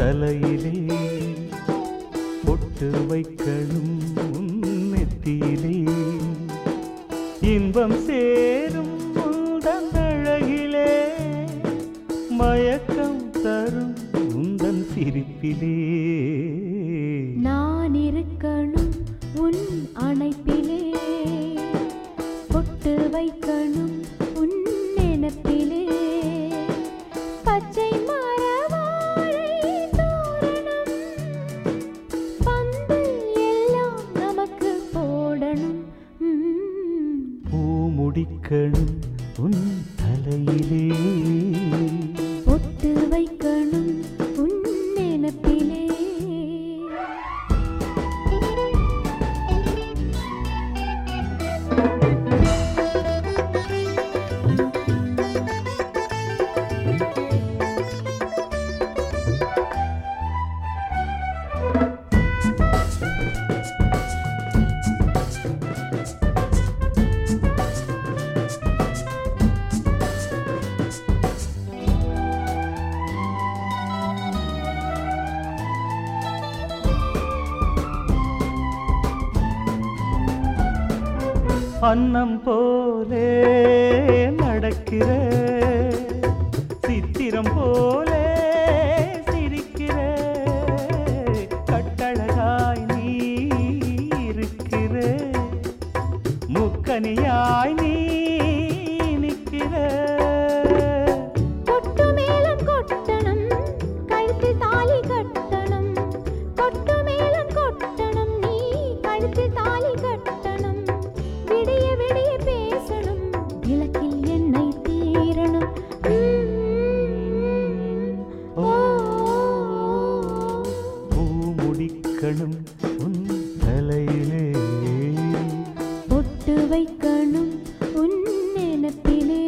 தலையிலே பொட்டு வைக்கணும் உன் நெத்தியிலே இன்பம் சேரும் உந்தன் அழகிலே மயக்கம் தரும் உந்தன் சிரிப்பிலே நான் இருக்கணும் உன் அணைப்பிலே பொட்டு வைக்கணும் உன் நினப்பிலே பச்சை மரவாழை தோரணம் பந்தல் எல்லாம் நமக்கு போடணும் ம். பூ முடிக்கணும் உன் தலையிலே பொட்டு வைக்கணும் உன் நினப்பிலே அன்னம் போலே நடக்கிற சித்திரம் போலே சிரிக்கிற கட்டழகாய் நீ இருக்கிற முக்கனியாய் நீ நிற்கிற கொட்டு மேளம் கொட்டணும் கழுத்தில் தாலி கட்டணும் கொட்டு மேளம் கொட்டணும் நீ கழுத்தில் தாலி கட்டணும் விடிய விடிய பேசணும் விளக்கில் எண்ணெய் தீரணும் உம். ஓ பூ முடிக்கணும் உன் தலையிலே பொட்டு வைக்கணும் உன் நினப்பிலே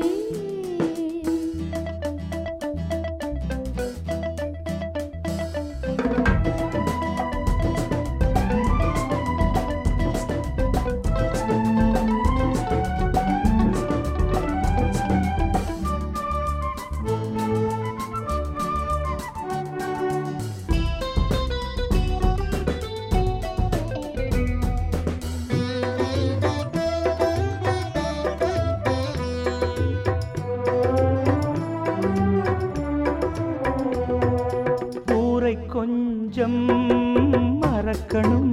ஊரை கொஞ்சம் மறக்கணும்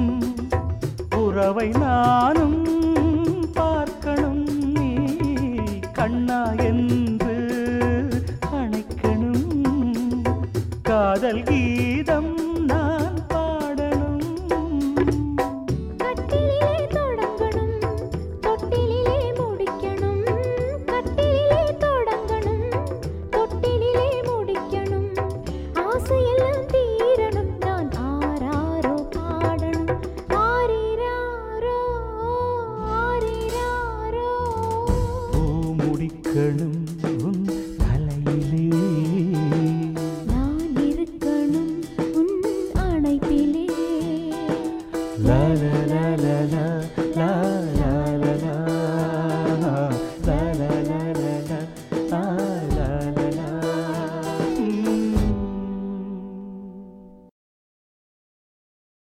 உறவை நானும் பார்க்கணும் நீ கண்ணா என்று அணைக்கணும் காதல் கீதம் நான் பாடணும் கட்டிலே தொடங்கணும் தொட்டிலே முடிக்கணும் கட்டிலே தொடங்கணும் தொட்டிலே முடிக்கணும் ஆசையெல்லாம் தீரணும் நான் ஆராரோ பாடணும் ஆரிராரோ ஆரிராரோ பூ முடிக்கணும் உன் தலையிலே நான் இருக்கணும் உன் அணைப்பிலே லா லா லா லா லா லா